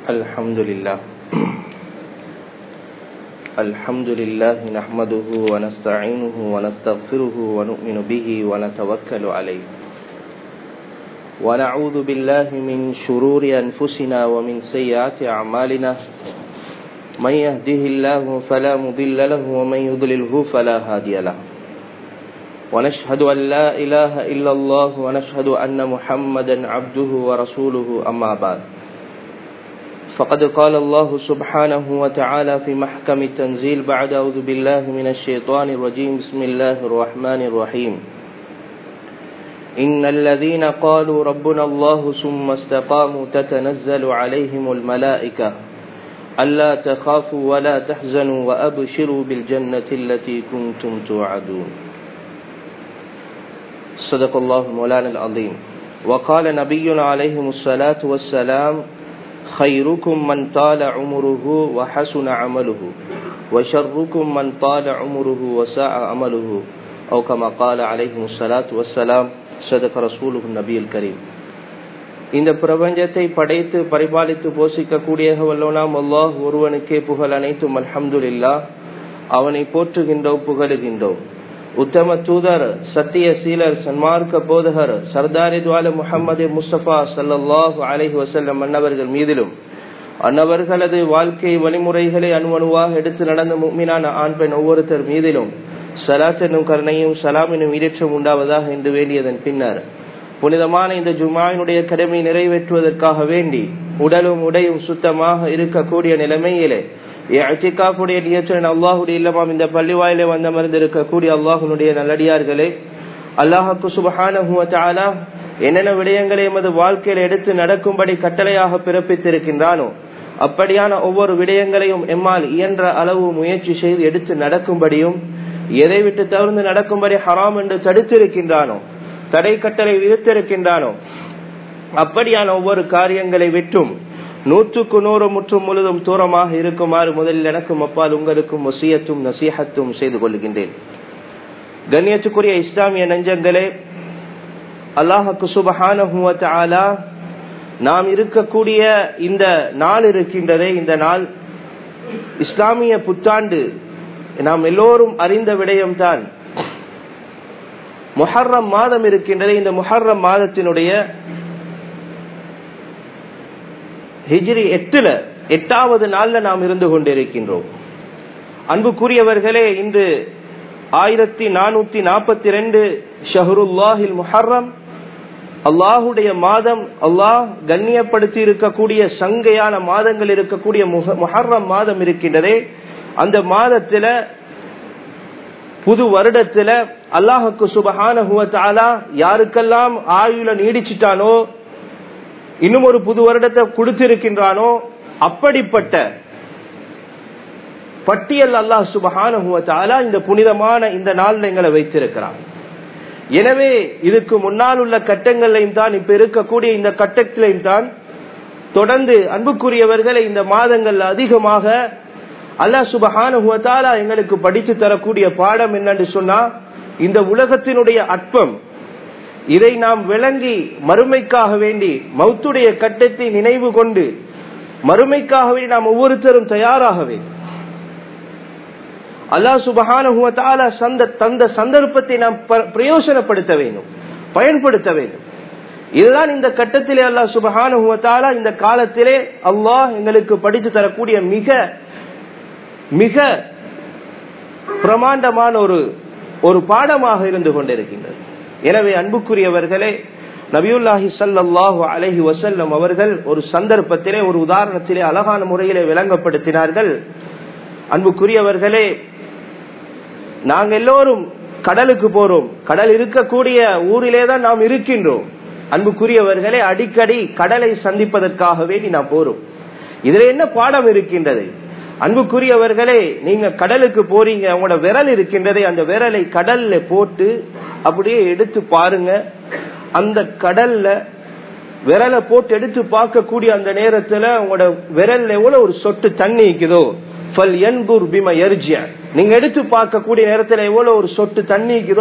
الحمد لله الحمد لله نحمده ونستعينه ونستغفره ونؤمن به ونتوكل عليه ونعوذ بالله من شرور أنفسنا ومن سيئات أعمالنا من يهده الله فلا مضل له ومن يضلله فلا هادي له ونشهد أن لا إله إلا الله ونشهد أن محمدا عبده ورسوله أما بعد فقد قال الله سبحانه وتعالى في محكم التنزيل بعد أعوذ بالله من الشيطان الرجيم بسم الله الرحمن الرحيم إن الذين قالوا ربنا الله ثم استقاموا تتنزل عليهم الملائكة ألا تخافوا ولا تحزنوا وأبشروا بالجنة التي كنتم توعدون صدق الله مولانا العظيم وقال نبينا عليه الصلاة والسلام خيركم من طال عمره وحسن عمله وشركم من طال عمره وساء عمله أو كما قال عليه الصلاة والسلام صدق رسوله النبي الكريم இந்த பிரபஞ்சத்தை படைத்து பரிபாலித்து போஷிக்கக்கூடிய வல்லோனாம் அல்லாஹ் ஒருவனுக்கே புகழ் அனைத்தும் அல்ஹம்துலில்லா அவனை போற்றுகின்றோம் புகழுகின்றோம் உத்தம தூதர் சத்திய சீலர் சன்மார்க்க போதகர் சர்தாரி துவால முகமது முஸ்தபா சல்லாஹு அலஹி வசல்லம் அன்னவர்கள் மீதிலும் அன்னவர்களது வாழ்க்கை வழிமுறைகளை அணுவணுவாக எடுத்து நடந்த முக்மினான ஆண் பெண் ஒவ்வொருத்தர் மீதிலும் சலாச்சனும் கருணையும் சலாமினும் ஈரேற்றம் உண்டாவதாக என்று வேண்டியதன் பின்னர் புனிதமான இந்த ஜுமாயினுடைய கடமை நிறைவேற்றுவதற்காக வேண்டி உடலும் உடையும் சுத்தமாக இருக்கக்கூடிய நிலைமையிலே அச்சிக்காப்புடைய நியற்றன் அல்லாஹுடைய இல்லமாம் இந்த பள்ளி வாயிலே வந்தமர்ந்து இருக்கக்கூடிய அல்லாஹுனுடைய நல்லடியார்களே அல்லாஹுக்கு சுபஹான என்னென்ன விடயங்களை எமது வாழ்க்கையில் எடுத்து நடக்கும்படி கட்டளையாக பிறப்பித்திருக்கின்றானோ அப்படியான ஒவ்வொரு விடயங்களையும் எம்மால் இயன்ற அளவு முயற்சி செய்து எடுத்து நடக்கும்படியும் எதை விட்டு தவிர்த்து நடக்கும்படி ஹராம் என்று தடுத்திருக்கின்றானோ தடை கட்டளை விதித்திருக்கின்றானோ அப்படியான ஒவ்வொரு காரியங்களை விட்டும் நூற்றுக்கு நூறு முற்றும் முழுதும் தூரமாக இருக்குமாறு முதலில் எனக்கும் அப்பால் உங்களுக்கும் ஒசியத்தும் நசீகத்தும் செய்து கொள்கின்றேன் கண்ணியத்துக்குரிய இஸ்லாமிய நெஞ்சங்களே அல்லாஹுக்கு சுபஹான நாம் இருக்கக்கூடிய இந்த நாள் இருக்கின்றதே இந்த நாள் இஸ்லாமிய புத்தாண்டு நாம் எல்லோரும் அறிந்த விடயம்தான் முஹர்ரம் மாதம் இருக்கின்றது இந்த முஹர்ரம் மாதத்தினுடைய ஹிஜ்ரி எட்டுல எட்டாவது நாள்ல நாம் இருந்து கொண்டிருக்கின்றோம் அன்புக்குரியவர்களே இன்று ஆயிரத்தி நானூத்தி நாற்பத்தி ரெண்டு ஷஹருல்லாஹில் முஹர்ரம் அல்லாஹுடைய மாதம் அல்லாஹ் கண்ணியப்படுத்தி இருக்கக்கூடிய சங்கையான மாதங்கள் இருக்கக்கூடிய முஹர்ரம் மாதம் இருக்கின்றதே அந்த மாதத்துல புது வருடத்துல அல்லாஹுக்கு சுபஹான யாருக்கெல்லாம் ஆயுள நீடிச்சிட்டானோ இன்னும் ஒரு புது வருடத்தை கொடுத்திருக்கின்றானோ அப்படிப்பட்ட பட்டியல் அல்லாஹ் சுபஹான இந்த புனிதமான இந்த நாள் எங்களை வைத்திருக்கிறான் எனவே இதுக்கு முன்னால் உள்ள கட்டங்களையும் தான் இப்ப இருக்கக்கூடிய இந்த கட்டத்திலையும் தான் தொடர்ந்து அன்புக்குரியவர்களை இந்த மாதங்கள் அதிகமாக அல்லாஹ் சுபஹான எங்களுக்கு படித்து தரக்கூடிய பாடம் என்னன்னு சொன்னா இந்த உலகத்தினுடைய அற்பம் இதை நாம் விளங்கி மறுமைக்காக வேண்டி மௌத்துடைய கட்டத்தை நினைவு கொண்டு மறுமைக்காக வேண்டி நாம் ஒவ்வொருத்தரும் தயாராக வேண்டும் அல்லாஹ் சுபஹான தந்த சந்தர்ப்பத்தை நாம் பிரயோசனப்படுத்த வேண்டும் பயன்படுத்த வேண்டும் இதுதான் இந்த கட்டத்திலே அல்லாஹ் சுபஹான இந்த காலத்திலே அல்லாஹ் எங்களுக்கு படித்து தரக்கூடிய மிக மிக பிரமாண்டமான ஒரு ஒரு பாடமாக இருந்து கொண்டிருக்கின்றது எனவே அன்புக்குரியவர்களே நபியுல்லாஹி சல்லாஹு அலஹி வசல்லம் அவர்கள் ஒரு சந்தர்ப்பத்திலே ஒரு உதாரணத்திலே அழகான முறையிலே விளங்கப்படுத்தினார்கள் அன்புக்குரியவர்களே நாங்க எல்லோரும் கடலுக்கு போறோம் கடல் இருக்கக்கூடிய ஊரிலே தான் நாம் இருக்கின்றோம் அன்புக்குரியவர்களே அடிக்கடி கடலை சந்திப்பதற்காக வேண்டி நாம் போறோம் இதுல என்ன பாடம் இருக்கின்றது அன்புக்குரியவர்களே நீங்க கடலுக்கு போறீங்க உங்களோட விரல் இருக்கின்றதை அந்த விரலை கடல்ல போட்டு அப்படியே எடுத்து பாருங்க அந்த கடல்ல விரலை போட்டு எடுத்து பார்க்கக்கூடிய அந்த நேரத்துல உங்களோட விரல்ல எவ்வளவு ஒரு சொட்டு தண்ணி இருக்குதோ நீங்க எடுத்து பார்க்கக்கூடிய நேரத்துல எவ்வளவு ஒரு சொட்டு தண்ணி இருக்குதோ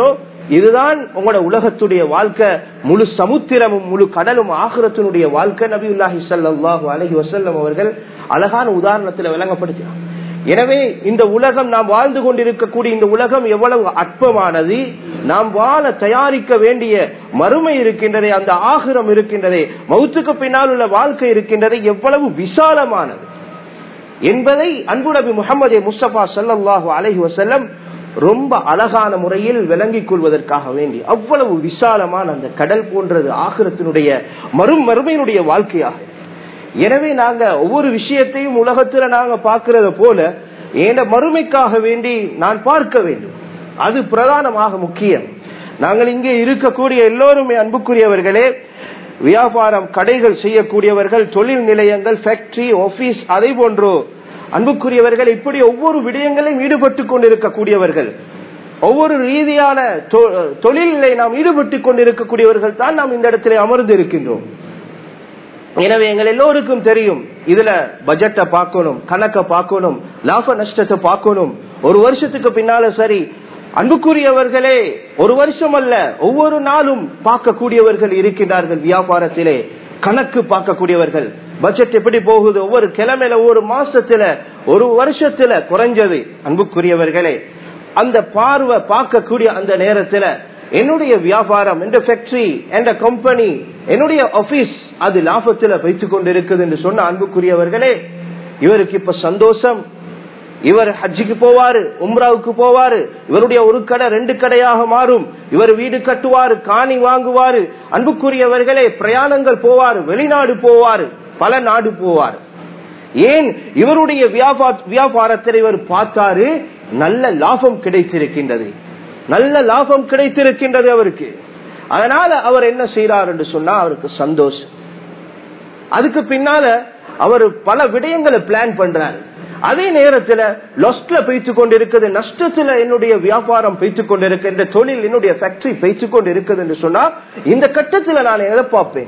இதுதான் உங்களோட உலகத்துடைய வாழ்க்கை முழு சமுத்திரமும் முழு கடலும் ஆகிரத்தினுடைய வாழ்க்கை நபியுல்லாஹி ஸல்லல்லாஹு அலைஹி வஸல்லம் அவர்கள் அழகான உதாரணத்துல விளங்கப்படுத்தினார் எனவே இந்த உலகம் நாம் வாழ்ந்து கொண்டிருக்கக்கூடிய இந்த உலகம் எவ்வளவு அற்பமானது நாம் வாழ தயாரிக்க வேண்டிய மறுமை இருக்கின்றதே அந்த ஆகிரம் இருக்கின்றதே மௌத்துக்கு பின்னால் உள்ள வாழ்க்கை இருக்கின்றதே எவ்வளவு விசாலமானது என்பதை அன்பு நபி முகமது முஸ்தபா சல்லாஹூ அலஹி வசல்லம் ரொம்ப அழகான முறையில் விளங்கிக் கொள்வதற்காக வேண்டி அவ்வளவு விசாலமான அந்த கடல் போன்றது ஆகிரத்தினுடைய மறும் மறுமையினுடைய வாழ்க்கையாக எனவே நாங்க ஒவ்வொரு விஷயத்தையும் உலகத்துல நாங்க பார்க்கறத போல ஏன மறுமைக்காக வேண்டி நான் பார்க்க வேண்டும் அது பிரதானமாக முக்கியம் நாங்கள் இங்கே இருக்கக்கூடிய எல்லோருமே அன்புக்குரியவர்களே வியாபாரம் கடைகள் செய்யக்கூடியவர்கள் தொழில் நிலையங்கள் ஃபேக்டரி ஆபீஸ் அதை போன்றோ அன்புக்குரியவர்கள் இப்படி ஒவ்வொரு விடயங்களையும் ஈடுபட்டு கொண்டிருக்கக்கூடியவர்கள் ஒவ்வொரு ரீதியான தொழிலை நாம் ஈடுபட்டு கொண்டிருக்கக்கூடியவர்கள் தான் நாம் இந்த இடத்துல அமர்ந்து இருக்கின்றோம் எனவே எங்கள் எல்லோருக்கும் தெரியும் இதுல பட்ஜெட்டை பார்க்கணும் கணக்கை பார்க்கணும் லாப நஷ்டத்தை பார்க்கணும் ஒரு வருஷத்துக்கு பின்னால சரி அன்புக்குரியவர்களே ஒரு வருஷம் அல்ல ஒவ்வொரு நாளும் பார்க்கக்கூடியவர்கள் இருக்கின்றார்கள் வியாபாரத்திலே கணக்கு பார்க்கக்கூடியவர்கள் பட்ஜெட் எப்படி போகுது ஒவ்வொரு கிழமையில ஒவ்வொரு மாசத்துல ஒரு வருஷத்துல குறைஞ்சது அன்புக்குரியவர்களே அந்த பார்வை பார்க்கக்கூடிய அந்த நேரத்துல என்னுடைய வியாபாரம் என்ற ஃபேக்டரி என்ற கம்பெனி என்னுடைய ஆபீஸ் அது லாபத்துல வைத்துக் கொண்டிருக்குது என்று சொன்ன அன்புக்குரியவர்களே இவருக்கு இப்ப சந்தோஷம் இவர் ஹஜ்ஜிக்கு போவாரு உம்ராவுக்கு போவாரு இவருடைய ஒரு கடை ரெண்டு கடையாக மாறும் இவர் வீடு கட்டுவாரு காணி வாங்குவாரு அன்புக்குரியவர்களே பிரயாணங்கள் போவாரு வெளிநாடு போவாரு பல நாடு போவார் ஏன் இவருடைய வியாபாரத்தில் இவர் பார்த்தாரு நல்ல லாபம் கிடைத்திருக்கின்றது நல்ல லாபம் கிடைத்திருக்கின்றது அவருக்கு அதனால அவர் என்ன செய்யறார் என்று சொன்னா அவருக்கு சந்தோஷம் அதுக்கு பின்னால அவர் பல விடயங்களை பிளான் பண்றாரு அதே நேரத்துல லொஸ்ட்ல பேச்சு கொண்டிருக்கிறது நஷ்டத்துல என்னுடைய வியாபாரம் பேச்சு கொண்டிருக்கு இந்த தொழில் என்னுடைய ஃபேக்டரி பேச்சு கொண்டு இருக்குது என்று சொன்னா இந்த கட்டத்துல நான் எதை பார்ப்பேன்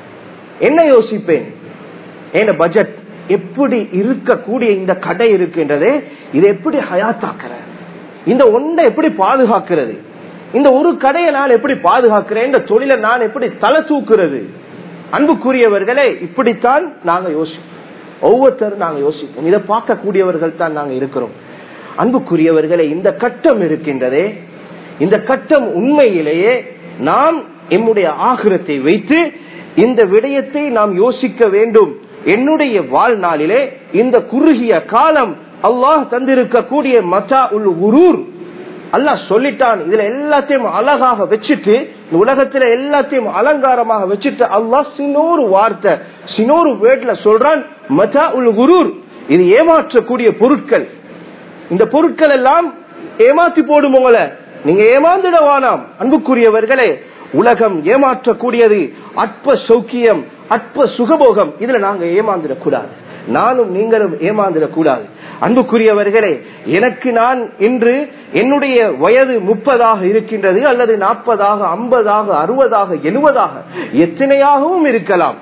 என்ன யோசிப்பேன் என்ன பட்ஜெட் எப்படி இருக்கக்கூடிய இந்த கடை இருக்கின்றதே இதை எப்படி ஹயாத்தாக்குற இந்த ஒன்றை எப்படி பாதுகாக்கிறது இந்த ஒரு கடையை நான் எப்படி பாதுகாக்கிறேன் இந்த தொழிலை நான் எப்படி தலை தூக்குறது அன்புக்குரியவர்களே இப்படித்தான் நாங்க யோசிப்போம் ஒவ்வொருத்தரும் நாங்க யோசிப்போம் இதை பார்க்கக்கூடியவர்கள் தான் நாங்க இருக்கிறோம் அன்புக்குரியவர்களே இந்த கட்டம் இருக்கின்றதே இந்த கட்டம் உண்மையிலேயே நாம் எம்முடைய ஆகிரத்தை வைத்து இந்த விடயத்தை நாம் யோசிக்க வேண்டும் என்னுடைய வாழ்நாளிலே இந்த குறுகிய காலம் அல்லாஹ் தந்திருக்கக்கூடிய மதா உள் உரூர் அல்லாஹ் சொல்லிட்டான் இதுல எல்லாத்தையும் அழகாக வச்சுட்டு இந்த உலகத்துல எல்லாத்தையும் அலங்காரமாக வச்சுட்டு அல்லாஹ் சின்னோரு வார்த்தை சின்னோரு வேட்ல சொல்றான் மதா உல் குரூர் இது ஏமாற்றக்கூடிய பொருட்கள் இந்த பொருட்கள் எல்லாம் ஏமாத்தி போடும் உங்களை நீங்க ஏமாந்துட வானாம் அன்புக்குரியவர்களே உலகம் ஏமாற்றக்கூடியது அற்ப சௌக்கியம் அற்ப சுகபோகம் இதுல நாங்க ஏமாந்துடக்கூடாது நானும் நீங்களும் ஏமாந்துடக்கூடாது அன்புக்குரியவர்களே எனக்கு நான் இன்று என்னுடைய வயது முப்பதாக இருக்கின்றது அல்லது நாற்பதாக ஐம்பதாக அறுபதாக எழுபதாக எத்தனையாகவும் இருக்கலாம்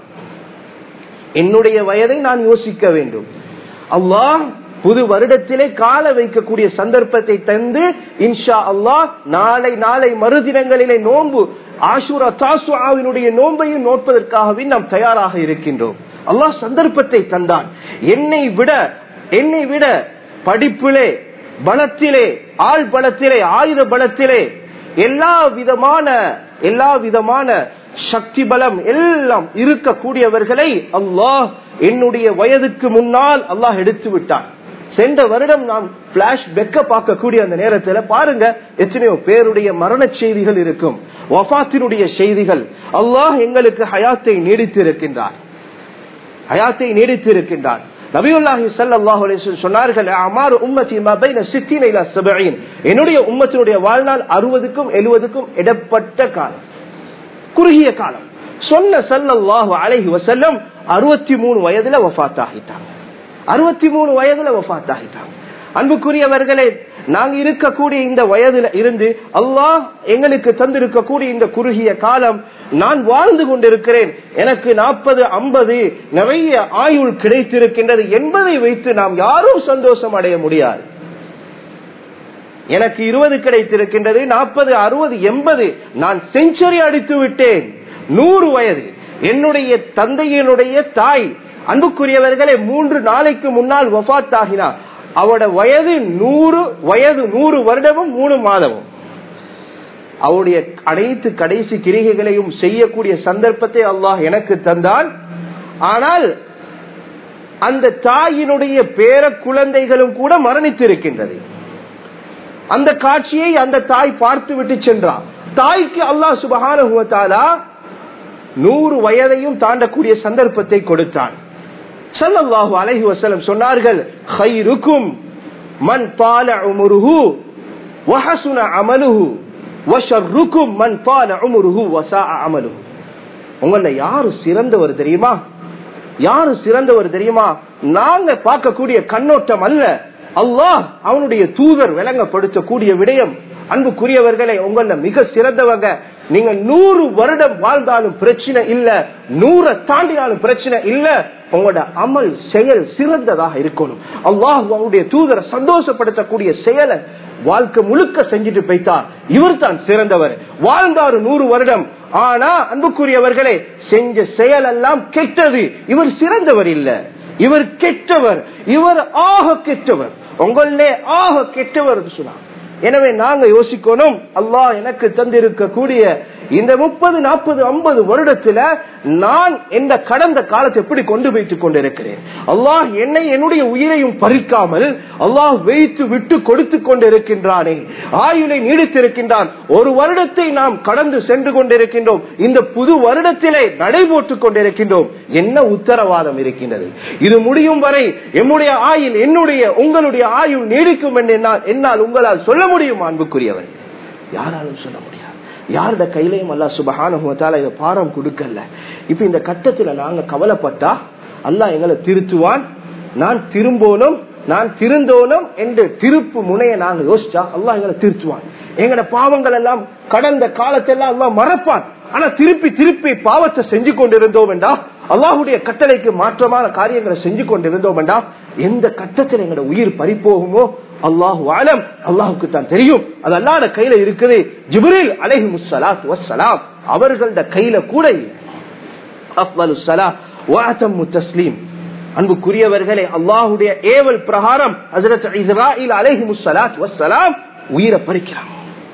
என்னுடைய வயதை நான் யோசிக்க வேண்டும் அல்லாஹ் புது வருடத்திலே கால வைக்கக்கூடிய சந்தர்ப்பத்தை தந்து இன்ஷா அல்லாஹ் நாளை நாளை மறுதினங்களிலே நோன்பு ஆஷூரா தாசுவினுடைய நோன்பையும் நோட்பதற்காகவே நாம் தயாராக இருக்கின்றோம் அல்லாஹ் சந்தர்ப்பத்தை தந்தான் என்னை விட என்னை விட படிப்பிலே பலத்திலே ஆள் பலத்திலே ஆயுத பலத்திலே எல்லா விதமான எல்லா விதமான சக்தி பலம் எல்லாம் இருக்கக்கூடியவர்களை அல்லாஹ் என்னுடைய வயதுக்கு முன்னால் அல்லாஹ் எடுத்து விட்டான் சென்ற வருடம் நாம் பிளாஷ் பெக்க பார்க்கக்கூடிய அந்த நேரத்தில் பாருங்க எத்தனையோ பேருடைய மரண செய்திகள் இருக்கும் வஃத்தினுடைய செய்திகள் அல்லாஹ் எங்களுக்கு ஹயாத்தை நீடித்து இருக்கின்றார் ஹயாத்தை நீடித்து இருக்கின்றார் நபியுல்லாஹி ஸல்லல்லாஹு அலைஹி வஸல்லம் சொன்னார்கள் அமாரு உம்மத்தி மா பைன 60 இலா 70 என்னுடைய உம்மத்தினுடைய வாழ்நாள் 60க்கும் 70க்கும் இடப்பட்ட காலம் குறுகிய காலம் சொன்ன ஸல்லல்லாஹு அலைஹி வஸல்லம் 63 வயதுல வஃபாத் ஆகிட்டாங்க 63 வயதுல வஃபாத் ஆகிட்டாங்க அன்புக்குரியவர்களே நாங்க இருக்கக்கூடிய இந்த வயதுல இருந்து அல்லாஹ் எங்களுக்கு தந்திருக்கக்கூடிய இந்த குறுகிய காலம் நான் வாழ்ந்து கொண்டிருக்கிறேன் எனக்கு நாற்பது ஐம்பது நிறைய ஆயுள் கிடைத்திருக்கின்றது என்பதை வைத்து நாம் யாரும் சந்தோஷம் அடைய முடியாது எனக்கு இருபது கிடைத்திருக்கின்றது நாற்பது அறுபது எண்பது நான் செஞ்சுரி அடித்து விட்டேன் நூறு வயது என்னுடைய தந்தையினுடைய தாய் அன்புக்குரியவர்களே மூன்று நாளைக்கு முன்னால் வஃத் ஆகினார் அவட வயது நூறு வயது நூறு வருடமும் மூணு மாதமும் அவருடைய அனைத்து கடைசி கிரிகைகளையும் செய்யக்கூடிய சந்தர்ப்பத்தை அல்லாஹ் எனக்கு தந்தான் ஆனால் அந்த தாயினுடைய பேர குழந்தைகளும் கூட மரணித்திருக்கின்றது அந்த காட்சியை அந்த தாய் பார்த்து விட்டு சென்றார் தாய்க்கு அல்லாஹ் சுபகானுவத்தாலா நூறு வயதையும் தாண்டக்கூடிய சந்தர்ப்பத்தை கொடுத்தான் சல்லல்லாஹு அலைஹி வஸல்லம் சொன்னார்கள் خيركم من طال عمره وحسن عمله وشركم من طال عمره وساء عمله உங்கள யாரு சிறந்தவர் தெரியுமா யாரு சிறந்தவர் தெரியுமா நாங்க பார்க்கக்கூடிய கண்ணோட்டம் அல்ல அல்லாஹ் அவனுடைய தூதர் விளங்கப்படுத்தக்கூடிய விடயம் அன்புக்குரியவர்களை உங்கள மிக சிறந்தவங்க நீங்க நூறு வருடம் வாழ்ந்தாலும் பிரச்சனை இல்ல நூறை தாண்டினாலும் பிரச்சனை இல்ல உங்களோட அமல் செயல் சிறந்ததாக இருக்கணும் அல்லாஹ் அவருடைய தூதரை சந்தோஷப்படுத்தக்கூடிய செயலை வாழ்க்கை முழுக்க செஞ்சுட்டு போய்த்தார் இவர் தான் சிறந்தவர் வாழ்ந்தாரு நூறு வருடம் ஆனா அன்புக்குரியவர்களே செஞ்ச செயல் எல்லாம் கெட்டது இவர் சிறந்தவர் இல்ல இவர் கெட்டவர் இவர் ஆக கெட்டவர் உங்களே ஆக கெட்டவர் சொன்னார் எனவே நாங்க யோசிக்கணும் அல்லாஹ் எனக்கு தந்திருக்கக்கூடிய இந்த முப்பது நாற்பது ஐம்பது வருடத்துல நான் இந்த கடந்த காலத்தை எப்படி கொண்டு வைத்துக் கொண்டிருக்கிறேன் அல்லாஹ் என்னை என்னுடைய உயிரையும் பறிக்காமல் அல்லாஹ் வைத்து விட்டு கொடுத்து கொண்டிருக்கின்றானே ஆயுளை நீடித்திருக்கின்றான் ஒரு வருடத்தை நாம் கடந்து சென்று கொண்டிருக்கின்றோம் இந்த புது வருடத்திலே நடைபோட்டுக் கொண்டிருக்கின்றோம் என்ன உத்தரவாதம் இருக்கின்றது இது முடியும் வரை எம்முடைய ஆயுள் என்னுடைய உங்களுடைய ஆயுள் நீடிக்கும் என்று என்னால் என்னால் உங்களால் சொல்ல முடியும் அன்புக்குரியவர் யாராலும் சொல்ல முடியாது யாரோட கையிலையும் அல்லா சுபகானுவத்தால இதை பாரம் கொடுக்கல இப்ப இந்த கட்டத்துல நாங்க கவலைப்பட்டா அல்லாஹ் எங்களை திருத்துவான் நான் திரும்போனும் நான் திருந்தோனும் என்று திருப்பு முனையை நாங்க யோசிச்சா அல்லாஹ் எங்களை திருத்துவான் எங்கட பாவங்கள் எல்லாம் கடந்த காலத்தெல்லாம் அல்லாஹ் மறப்பான் ஆனா திருப்பி திருப்பி பாவத்தை செஞ்சு கொண்டிருந்தோம் என்றா அல்லாஹுடைய கட்டளைக்கு மாற்றமான காரியங்களை செஞ்சு கொண்டிருந்தோம் என்றா எந்த கட்டத்தில் எங்களோட உயிர் பறிப்போகுமோ அல்லாஹு ஆலம் அல்லாஹுக்கு தான் தெரியும் அது அல்லாட கையில இருக்குது ஜிப்ரில் அலைஹி முஸ்ஸலாத் வஸ்ஸலாம் அவர்களோட கையில கூட அஃலு ஸலா வஅதம்மு தஸ்லீம் அன்புக்குரியவர்களே அல்லாஹுடைய ஏவல் பிரகாரம் ஹஜரத் இஸ்ராயில் அலைஹி முஸ்ஸலாத் வஸ்ஸலாம் உயிரை பறிக்கிறாங்க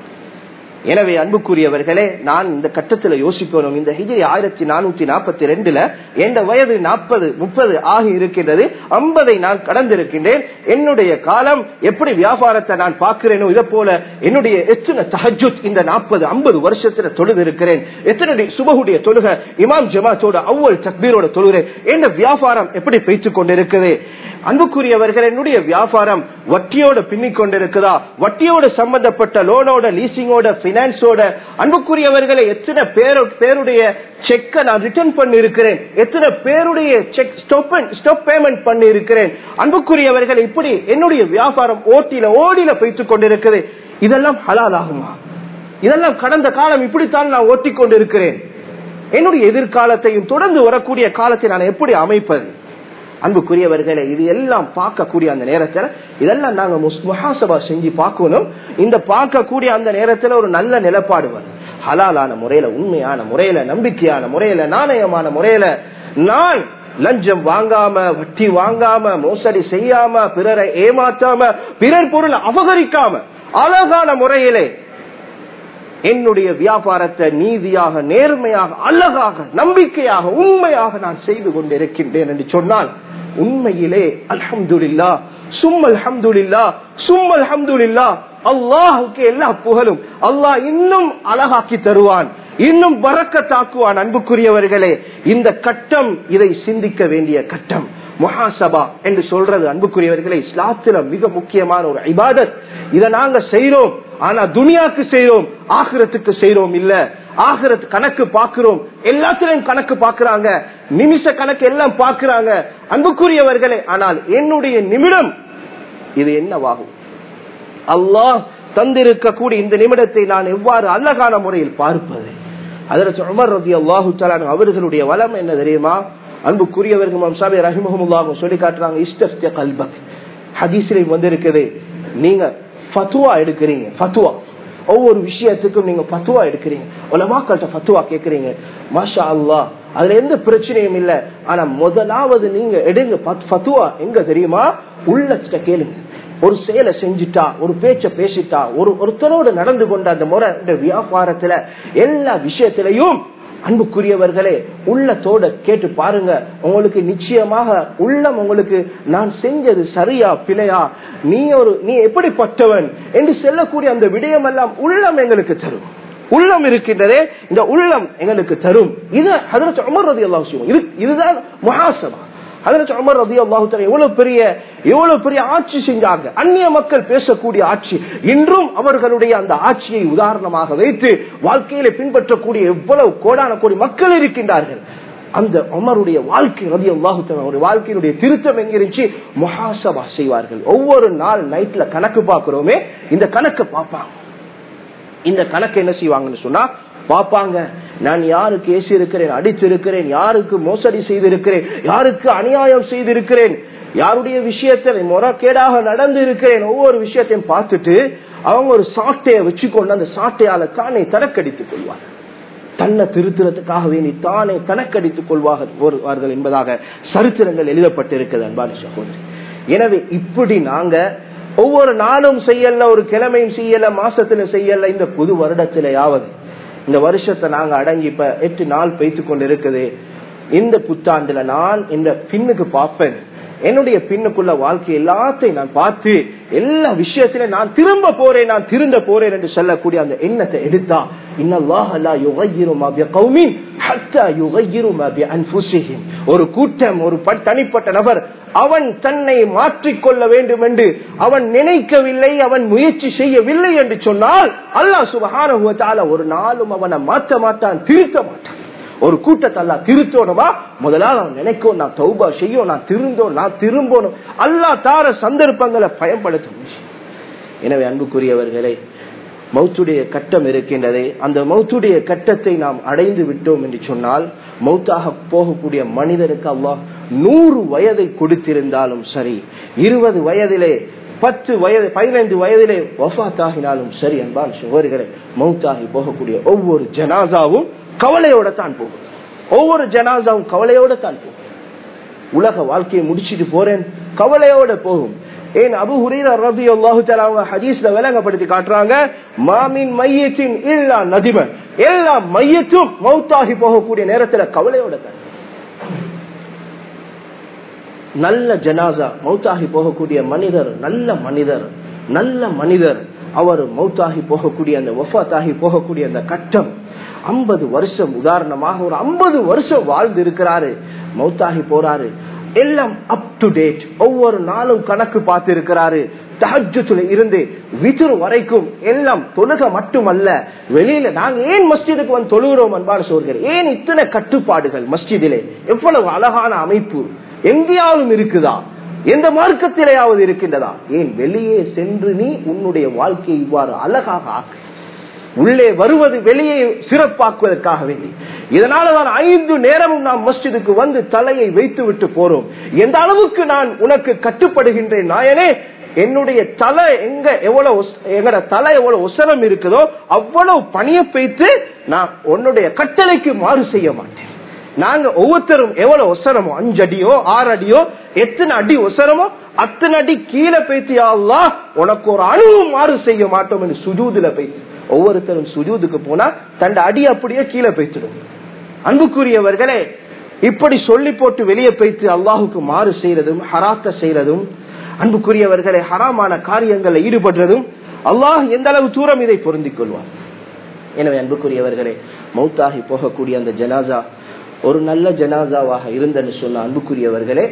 எனவே அன்புக்குரியவர்களே நான் இந்த கட்டத்துல யோசிக்கணும் இந்த ஹிஜிரி ஆயிரத்தி நானூத்தி நாற்பத்தி ரெண்டுல எந்த வயது நாற்பது முப்பது ஆகி இருக்கின்றது ஐம்பதை நான் கடந்திருக்கின்றேன் என்னுடைய காலம் எப்படி வியாபாரத்தை நான் பார்க்கிறேனோ இதை போல என்னுடைய எத்தனை தஹஜுத் இந்த நாற்பது ஐம்பது வருஷத்துல தொழுது இருக்கிறேன் எத்தனை சுபகுடைய தொழுக இமாம் ஜமாத்தோட அவ்வளவு தக்பீரோட தொழுகிறேன் என்ன வியாபாரம் எப்படி பேசிக் கொண்டிருக்குது அன்புக்குரியவர்கள் என்னுடைய வியாபாரம் வட்டியோட பின்னிக் கொண்டிருக்குதா வட்டியோட சம்பந்தப்பட்ட லோனோட லீசிங்கோட பினான்ஸோட அன்புக்குரியவர்களை எத்தனை பேரோ பேருடைய செக்கை நான் ரிட்டர்ன் பண்ணி இருக்கிறேன் எத்தனை பேருடைய செக் ஸ்டாப் பேமெண்ட் பண்ணி இருக்கிறேன் அன்புக்குரியவர்கள் இப்படி என்னுடைய வியாபாரம் ஓட்டில ஓடில வைத்துக் கொண்டிருக்குது இதெல்லாம் ஹலால் ஆகுமா இதெல்லாம் கடந்த காலம் இப்படித்தான் நான் ஓட்டிக் கொண்டிருக்கிறேன் என்னுடைய எதிர்காலத்தையும் தொடர்ந்து வரக்கூடிய காலத்தை நான் எப்படி அமைப்பது அன்புக்குரியவர்களை இது எல்லாம் பார்க்கக்கூடிய அந்த நேரத்தில் இதெல்லாம் நாங்க முஹாசபா செஞ்சு பார்க்கணும் இந்த பார்க்கக்கூடிய அந்த நேரத்தில் ஒரு நல்ல நிலப்பாடு வரும் ஹலாலான முறையில உண்மையான முறையில நம்பிக்கையான முறையில நாணயமான முறையில நான் லஞ்சம் வாங்காம வட்டி வாங்காம மோசடி செய்யாம பிறரை ஏமாற்றாம பிறர் பொருள் அபகரிக்காம அழகான முறையிலே என்னுடைய வியாபாரத்தை நீதியாக நேர்மையாக அழகாக நம்பிக்கையாக உண்மையாக நான் செய்து கொண்டிருக்கின்றேன் என்று சொன்னால் உண்மையிலே அல்ஹம்துலில்லா சும்மல் ஹம்துலில்லா சும்மல் ஹம்துலில்லா அல்லாஹுக்கு எல்லா புகழும் அல்லாஹ் இன்னும் அழகாக்கி தருவான் இன்னும் வரக்க தாக்குவான் அன்புக்குரியவர்களே இந்த கட்டம் இதை சிந்திக்க வேண்டிய கட்டம் முஹாசபா என்று சொல்றது அன்புக்குரியவர்களே இஸ்லாத்துல மிக முக்கியமான ஒரு இபாதத் இதை நாங்க செய்யறோம் ஆனா துனியாக்கு செய்யறோம் ஆகிரத்துக்கு செய்யறோம் இல்ல ஆகிரத் கணக்கு பாக்குறோம் எல்லாத்திலையும் கணக்கு பாக்குறாங்க நிமிஷ கணக்கு எல்லாம் பாக்குறாங்க அன்புக்குரியவர்களே ஆனால் என்னுடைய நிமிடம் இது என்னவாகும் அல்லாஹ் தந்திருக்கக்கூடிய இந்த நிமிடத்தை நான் எவ்வாறு அழகான முறையில் பார்ப்பது அதற்கு உமர் ரதி அல்லாஹு அவர்களுடைய வளம் என்ன தெரியுமா அன்புக்குரியவர்கள் சாமி ரஹிமஹமுல்லாவும் சொல்லி காட்டுறாங்க இஷ்ட கல்பக் ஹதீசிலை வந்திருக்குது நீங்க ஃபத்துவா எடுக்கிறீங்க ஃபத்துவா ஒவ்வொரு விஷயத்துக்கும் நீங்க ஃபத்துவா எடுக்கிறீங்க உலமாக்கள்கிட்ட ஃபத்துவா கேட்கறீங்க மாஷா அல்லாஹ் அதுல எந்த பிரச்சனையும் இல்ல ஆனா முதலாவது நீங்க எடுங்க ஃபத்துவா எங்க தெரியுமா உள்ளத்துல கேளுங்க ஒரு செயலை செஞ்சுட்டா ஒரு பேச்ச பேசிட்டா ஒரு ஒருத்தரோடு நடந்து கொண்ட அந்த முறை இந்த வியாபாரத்துல எல்லா விஷயத்திலையும் அன்புக்குரியவர்களே உள்ளத்தோட கேட்டு பாருங்க உங்களுக்கு நிச்சயமாக உள்ளம் உங்களுக்கு நான் செஞ்சது சரியா பிழையா நீ ஒரு நீ எப்படிப்பட்டவன் என்று சொல்லக்கூடிய அந்த விடயம் எல்லாம் உள்ளம் எங்களுக்கு தரும் உள்ளம் இருக்கின்றதே இந்த உள்ளம் எங்களுக்கு தரும் இது அதற்கு அமர்றது எல்லாம் இது இதுதான் மகாசபா அதற்கு அமர் ரதி அல்லாஹு எவ்வளவு பெரிய எவ்வளவு பெரிய ஆட்சி செஞ்சாங்க அந்நிய மக்கள் பேசக்கூடிய ஆட்சி இன்றும் அவர்களுடைய அந்த ஆட்சியை உதாரணமாக வைத்து வாழ்க்கையில பின்பற்றக்கூடிய எவ்வளவு கோடான கோடி மக்கள் இருக்கின்றார்கள் அந்த அமருடைய வாழ்க்கை ரதி அல்லாஹு வாழ்க்கையினுடைய திருத்தம் எங்க இருந்துச்சு மகாசபா செய்வார்கள் ஒவ்வொரு நாள் நைட்ல கணக்கு பார்க்கிறோமே இந்த கணக்கு பார்ப்பாங்க இந்த கணக்கு என்ன செய்வாங்கன்னு சொன்னா பாப்பாங்க நான் யாருக்கு ஏசி இருக்கிறேன் அடித்திருக்கிறேன் யாருக்கு மோசடி செய்திருக்கிறேன் யாருக்கு அநியாயம் செய்திருக்கிறேன் யாருடைய விஷயத்தை முறைகேடாக நடந்து இருக்கிறேன் ஒவ்வொரு விஷயத்தையும் பார்த்துட்டு அவங்க ஒரு சாட்டையை வச்சுக்கொண்டு அந்த சாட்டையால தானே தனக்கடித்துக் கொள்வார் தன்னை திருத்துறதுக்காக வேண்டி தானே தனக்கடித்துக் கொள்வார்கள் என்பதாக சரித்திரங்கள் எழுதப்பட்டிருக்கிறது அன்பான சகோதரி எனவே இப்படி நாங்க ஒவ்வொரு நாளும் செய்யல ஒரு கிழமையும் செய்யல மாசத்துல செய்யல இந்த புது வருடத்திலேயாவது இந்த வருஷத்தை நாங்க அடங்கி இப்ப எட்டு நாள் பெய்த்து கொண்டு இருக்குது இந்த புத்தாண்டுல நான் இந்த பின்னுக்கு பார்ப்பேன் என்னுடைய பின்னுக்குள்ள வாழ்க்கை எல்லாத்தையும் நான் பார்த்து எல்லா விஷயத்திலும் நான் திரும்ப போறேன் நான் திருந்த போறேன் என்று சொல்லக்கூடிய அந்த எண்ணத்தை எடுத்தா ஒரு கூட்டம் ஒரு தனிப்பட்ட நபர் அவன் தன்னை மாற்றிக்கொள்ள வேண்டும் என்று அவன் நினைக்கவில்லை அவன் முயற்சி செய்யவில்லை என்று சொன்னால் அல்லாஹ் சுபகான ஒரு நாளும் அவனை மாற்ற மாட்டான் திருத்த மாட்டான் ஒரு கூட்டத்தை அல்லா திருத்தோணுமா முதலாவது அவன் நினைக்கும் நான் தௌபா செய்யும் நான் திருந்தோம் நான் திரும்பணும் அல்லா தார சந்தர்ப்பங்களை பயன்படுத்த எனவே அன்புக்குரியவர்களே மௌத்துடைய கட்டம் இருக்கின்றதே அந்த மௌத்துடைய கட்டத்தை நாம் அடைந்து விட்டோம் என்று சொன்னால் மௌத்தாக போகக்கூடிய மனிதனுக்கு அல்லாஹ் நூறு வயதை கொடுத்திருந்தாலும் சரி இருபது வயதிலே பத்து வயது பதினைந்து வயதிலே வஃத்தாகினாலும் சரி அன்பான் சுவர்களை மௌத்தாகி போகக்கூடிய ஒவ்வொரு ஜனாசாவும் கவலையோட தான் போகும் ஒவ்வொரு ஜனாசாவும் கவலையோட தான் போகும் உலக வாழ்க்கையை முடிச்சிட்டு போறேன் கவலையோட போகும் ஏன் அபு ஹுரீரா ரபி அல்லாஹு அவங்க ஹதீஸ்ல விளங்கப்படுத்தி காட்டுறாங்க மாமின் மையத்தின் இல்லா நதிமன் எல்லா மையத்தும் மௌத்தாகி போகக்கூடிய நேரத்துல கவலையோட தான் நல்ல ஜனாசா மௌத்தாகி போகக்கூடிய மனிதர் நல்ல மனிதர் நல்ல மனிதர் அவர் மௌத்தாகி போகக்கூடிய அந்த ஒஃபாத்தாகி போகக்கூடிய அந்த கட்டம் ஐம்பது வருஷம் உதாரணமாக ஒரு ஐம்பது வருஷம் வாழ்ந்து இருக்கிறாரு மௌத்தாகி போறாரு எல்லாம் அப் டு டேட் ஒவ்வொரு நாளும் கணக்கு பார்த்து இருக்கிறாரு தஹஜத்துல இருந்து விதுர் வரைக்கும் எல்லாம் தொழுக மட்டுமல்ல வெளியில நாங்க ஏன் மஸ்ஜிதுக்கு வந்து தொழுகிறோம் அன்பான சோர்கள் ஏன் இத்தனை கட்டுப்பாடுகள் மஸ்ஜிதிலே எவ்வளவு அழகான அமைப்பு எங்கேயாவது இருக்குதா எந்த மார்க்கத்திலேயாவது இருக்கின்றதா ஏன் வெளியே சென்று நீ உன்னுடைய வாழ்க்கையை இவ்வாறு அழகாக ஆக்கு உள்ளே வருவது வெளியே சிறப்பாக்குவதற்காக வேண்டி இதனாலதான் ஐந்து நேரமும் நாம் மஸ்ஜிதுக்கு வந்து தலையை வைத்து விட்டு போறோம் எந்த அளவுக்கு நான் உனக்கு கட்டுப்படுகின்றேன் நாயனே என்னுடைய தலை எங்க எவ்வளவு எங்கட தலை எவ்வளவு உசரம் இருக்குதோ அவ்வளவு பணிய வைத்து நான் உன்னுடைய கட்டளைக்கு மாறு செய்ய மாட்டேன் நாங்க ஒவ்வொருத்தரும் எவ்வளவு ஒசரமோ அஞ்சு அடியோ ஆறு அடியோ எத்தனை அடி ஒசரமோ அத்தனை அடி கீழே பேத்தியா உனக்கு ஒரு அணுவும் மாறு செய்ய மாட்டோம் என்று சுஜூதுல பேசி ஒவ்வொருத்தரும் சுஜூதுக்கு போனா தன் அடி அப்படியே கீழே பேசிடும் அன்புக்குரியவர்களே இப்படி சொல்லி போட்டு வெளியே பேத்து அல்லாஹுக்கு மாறு செய்யறதும் ஹராத்த செய்யறதும் அன்புக்குரியவர்களை ஹராமான காரியங்களில் ஈடுபடுறதும் அல்லாஹ் எந்த அளவு தூரம் இதை பொருந்திக் கொள்வார் எனவே அன்புக்குரியவர்களே மௌத்தாகி போகக்கூடிய அந்த ஜனாசா ஒரு நல்ல ஜனாசாவாக இருந்தன்னு சொன்ன அன்புக்குரியவர்களே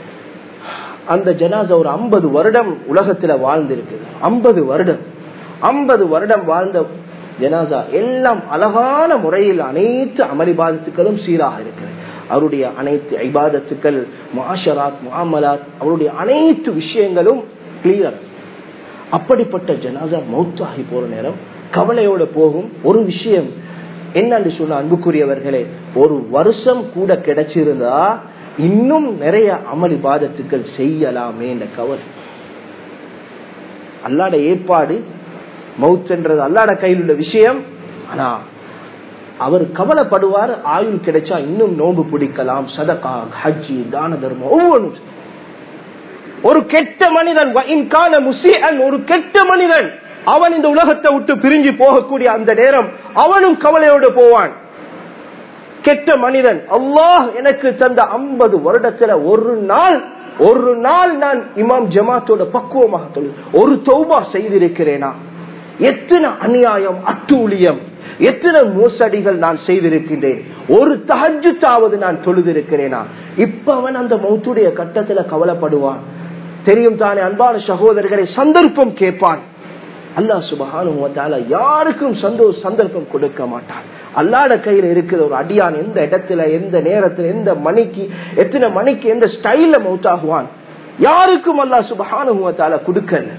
அந்த ஜனாசா ஒரு ஐம்பது வருடம் உலகத்துல வாழ்ந்திருக்கு ஐம்பது வருடம் ஐம்பது வருடம் வாழ்ந்த ஜனாசா எல்லாம் அழகான முறையில் அனைத்து அமளிபாதத்துக்களும் சீராக இருக்கிறது அவருடைய அனைத்து ஐபாதத்துக்கள் மாஷராத் முகாமலாத் அவருடைய அனைத்து விஷயங்களும் கிளியர் அப்படிப்பட்ட ஜனாசா மௌத்தாகி போற நேரம் கவலையோட போகும் ஒரு விஷயம் என்னன்னு சொன்ன அன்புக்குரியவர்களே ஒரு வருஷம் கூட கிடைச்சிருந்தா இன்னும் நிறைய அமளி பாதத்துக்கள் செய்யலாமே என்ற கவலை அல்லாட ஏற்பாடு மவுத்ன்றது அல்லாட கையில் உள்ள விஷயம் ஆனா அவர் கவலைப்படுவார் ஆயுள் கிடைச்சா இன்னும் நோன்பு பிடிக்கலாம் சதகா ஹஜ்ஜி தான தர்மம் ஒவ்வொன்றும் ஒரு கெட்ட மனிதன் இன்கான முசியன் ஒரு கெட்ட மனிதன் அவன் இந்த உலகத்தை விட்டு பிரிஞ்சு போகக்கூடிய அந்த நேரம் அவனும் கவலையோடு போவான் கெட்ட மனிதன் அல்லாஹ் எனக்கு தந்த ஐம்பது வருடத்துல ஒரு நாள் ஒரு நாள் நான் இமாம் ஜமாத்தோட பக்குவமாக தொழு ஒரு தௌபா செய்திருக்கிறேனா எத்தனை அநியாயம் அட்டூழியம் எத்தனை மோசடிகள் நான் செய்திருக்கின்றேன் ஒரு தஹஜுத்தாவது நான் தொழுதிருக்கிறேனா இப்ப அவன் அந்த மௌத்துடைய கட்டத்துல கவலைப்படுவான் தெரியும் தானே அன்பான சகோதரர்களை சந்தர்ப்பம் கேட்பான் அல்லாஹ் சுபகானு யாருக்கும் சந்தோஷ சந்தர்ப்பம் கொடுக்க மாட்டான் அல்லாட கையில இருக்கிற ஒரு அடியான் எந்த இடத்துல எந்த நேரத்துல எந்த மணிக்கு எத்தனை மணிக்கு எந்த ஸ்டைல்ல மௌத்தாகுவான் யாருக்கும் அல்லாஹ் சுபகானுவத்தால கொடுக்கல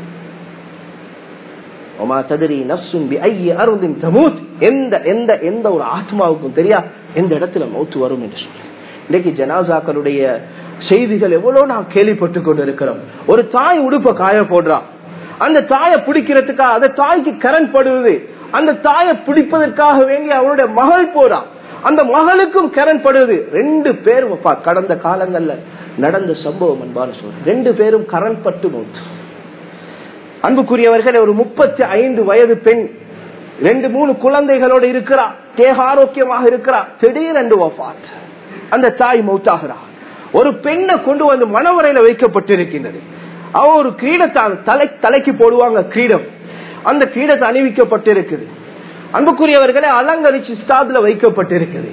எந்த எந்த எந்த ஒரு ஆத்மாவுக்கும் தெரியா எந்த இடத்துல மௌத்து வரும் என்று சொல்லி இன்னைக்கு ஜனாசாக்களுடைய செய்திகள் எவ்வளவு நாம் கேள்விப்பட்டு கொண்டு இருக்கிறோம் ஒரு தாய் உடுப்ப காய போடுறா அந்த தாயை பிடிக்கிறதுக்காக அந்த தாய்க்கு கரண்ட் படுவது அந்த தாயை பிடிப்பதற்காக வேண்டி அவருடைய மகள் போறா அந்த மகளுக்கும் கரண்ட் படுவது ரெண்டு பேர் கடந்த காலங்கள்ல நடந்த சம்பவம் அன்பான சொல்ற ரெண்டு பேரும் கரண்ட் பட்டு மூத்து அன்புக்குரியவர்கள் ஒரு முப்பத்தி ஐந்து வயது பெண் ரெண்டு மூணு குழந்தைகளோடு இருக்கிறா தேக ஆரோக்கியமாக இருக்கிறா திடீரென்று வஃபாத் அந்த தாய் மௌத்தாகிறா ஒரு பெண்ணை கொண்டு வந்து மனவரையில வைக்கப்பட்டிருக்கின்றது அவ ஒரு கிரீடத்தை தலை தலைக்கு போடுவாங்க கிரீடம் அந்த கிரீடத்தை அணிவிக்கப்பட்டிருக்குது அன்புக்குரியவர்களை அலங்கரிச்சு ஸ்டாதுல வைக்கப்பட்டிருக்குது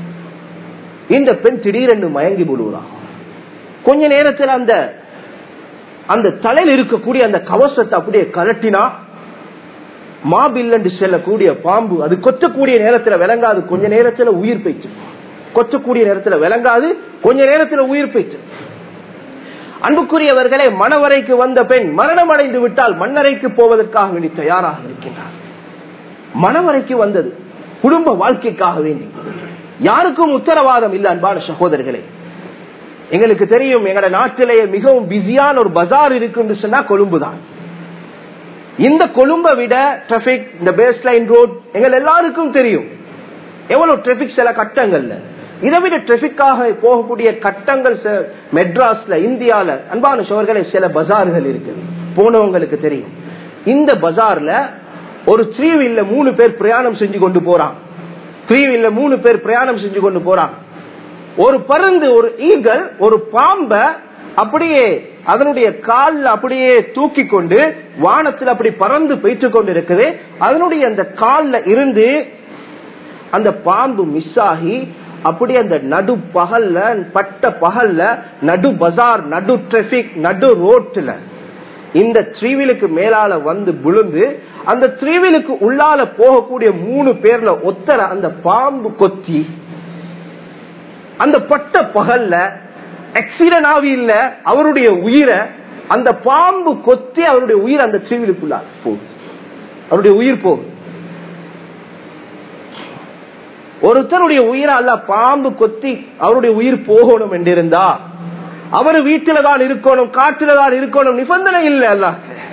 இந்த பெண் திடீரென்று மயங்கி விடுவான் கொஞ்ச நேரத்தில் அந்த அந்த தலையில் இருக்கக்கூடிய அந்த கவசத்தை அப்படியே கலட்டினா மாபில் என்று செல்லக்கூடிய பாம்பு அது கொத்தக்கூடிய நேரத்தில் விளங்காது கொஞ்ச நேரத்தில் உயிர் போயிட்டு கொத்தக்கூடிய நேரத்தில் விளங்காது கொஞ்ச நேரத்தில் உயிர் போயிட்டு அன்புக்குரியவர்களே மணவரைக்கு வந்த பெண் மரணம் அடைந்து விட்டால் மண்ணறைக்கு போவதற்காக வேண்டி தயாராக இருக்கின்றார் மணவரைக்கு வந்தது குடும்ப வாழ்க்கைக்காக வேண்டி யாருக்கும் உத்தரவாதம் இல்லை அன்பான சகோதரர்களே எங்களுக்கு தெரியும் எங்கட நாட்டிலேயே மிகவும் பிஸியான ஒரு பஜார் இருக்குன்னு சொன்னா கொழும்பு தான் இந்த கொழும்பை விட டிராபிக் இந்த பேஸ் லைன் ரோட் எங்கள் எல்லாருக்கும் தெரியும் எவ்வளவு டிராபிக் சில கட்டங்கள்ல இதை விட டிராபிக்காக போகக்கூடிய கட்டங்கள் மெட்ராஸ்ல இந்தியால அன்பான சோர்களே சில பஜார்கள் இருக்குது போனவங்களுக்கு தெரியும் இந்த பஜார்ல ஒரு த்ரீ வீல்ல மூணு பேர் பிரயாணம் செஞ்சு கொண்டு போறான் த்ரீ வீல்ல மூணு பேர் பிரயாணம் செஞ்சு கொண்டு போறான் ஒரு பருந்து ஒரு ஈகல் ஒரு பாம்ப அப்படியே அதனுடைய காலில் அப்படியே தூக்கி கொண்டு வானத்தில் அப்படி பறந்து போயிட்டு கொண்டு இருக்குது அதனுடைய அந்த காலில் இருந்து அந்த பாம்பு மிஸ் ஆகி அப்படி அந்த நடு பகல்ல பட்ட பகல்ல நடு பஜார் நடு டிராபிக் நடு ரோட்ல இந்த த்ரீவிலுக்கு மேலால வந்து விழுந்து அந்த த்ரீவிலுக்கு உள்ளால போகக்கூடிய மூணு பேர்ல ஒத்தர அந்த பாம்பு கொத்தி அந்த பட்ட பகல்ல ஆக்சிடென்ட் ஆவி இல்ல அவருடைய உயிரை அந்த பாம்பு கொத்தி அவருடைய உயிர் அந்த த்ரீவிலுக்குள்ள போகுது அவருடைய உயிர் போகுது ஒருத்தருடைய உயிரை அல்ல பாம்பு கொத்தி அவருடைய உயிர் போகணும் என்றிருந்தா அவர் வீட்டில தான் இருக்கணும் காட்டில தான் இருக்கணும் நிபந்தனை இல்லை அல்ல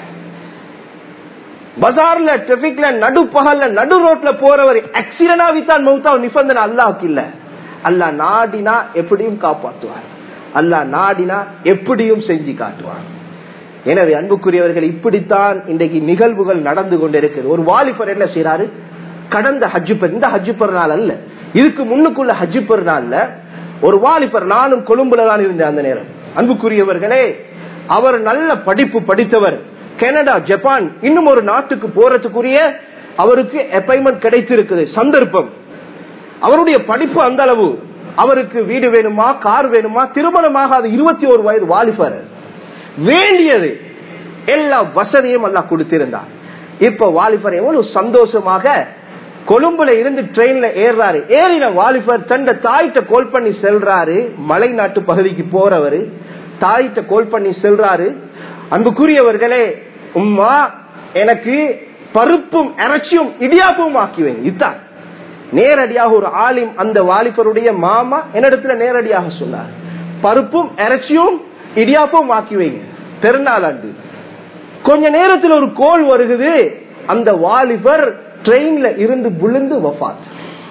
பஜார்ல டிராபிக்ல நடு பகல்ல நடு ரோட்ல போறவர் ஆக்சிடென்ட் ஆகித்தான் மௌத்தா நிபந்தனை அல்லாஹ்க்கு இல்ல அல்லா நாடினா எப்படியும் காப்பாற்றுவார் அல்லா நாடினா எப்படியும் செஞ்சு காட்டுவார் எனவே அன்புக்குரியவர்கள் இப்படித்தான் இன்றைக்கு நிகழ்வுகள் நடந்து கொண்டிருக்கிறது ஒரு வாலிபர் என்ன செய்யறாரு கடந்த ஹஜ்ஜு பெரு இந்த ஹஜ்ஜு பெருநாள் அல்ல இதுக்கு முன்னுக்குள்ள ஹஜ்ஜு பெருநாள்ல ஒரு வாலிபர் நானும் கொழும்புல தான் இருந்தேன் அந்த நேரம் அன்புக்குரியவர்களே அவர் நல்ல படிப்பு படித்தவர் கனடா ஜப்பான் இன்னும் ஒரு நாட்டுக்கு போறதுக்குரிய அவருக்கு அப்பாயின்மெண்ட் கிடைத்திருக்குது சந்தர்ப்பம் அவருடைய படிப்பு அந்த அளவு அவருக்கு வீடு வேணுமா கார் வேணுமா திருமணமாக அது இருபத்தி ஒரு வயது வாலிபர் வேண்டியது எல்லா வசதியும் எல்லாம் கொடுத்திருந்தார் இப்ப வாலிபர் எவ்வளவு சந்தோஷமாக கொழும்புல இருந்து ட்ரெயின்ல ஏறாரு ஏறின வாலிபர் தண்ட தாயிட்ட கோல் பண்ணி செல்றாரு மலை நாட்டு பகுதிக்கு போறவரு தாயிட்ட கோல் பண்ணி செல்றாரு அன்புக்குரியவர்களே உம்மா எனக்கு பருப்பும் இறைச்சியும் இடியாப்பும் ஆக்கி வைங்க இதுதான் நேரடியாக ஒரு ஆலிம் அந்த வாலிபருடைய மாமா என்னிடத்துல நேரடியாக சொன்னார் பருப்பும் இறைச்சியும் இடியாப்பும் ஆக்கி வைங்க பெருநாள் அன்று கொஞ்ச நேரத்தில் ஒரு கோல் வருகுது அந்த வாலிபர் ட்ரெயின்ல இருந்து விழுந்து வஃத்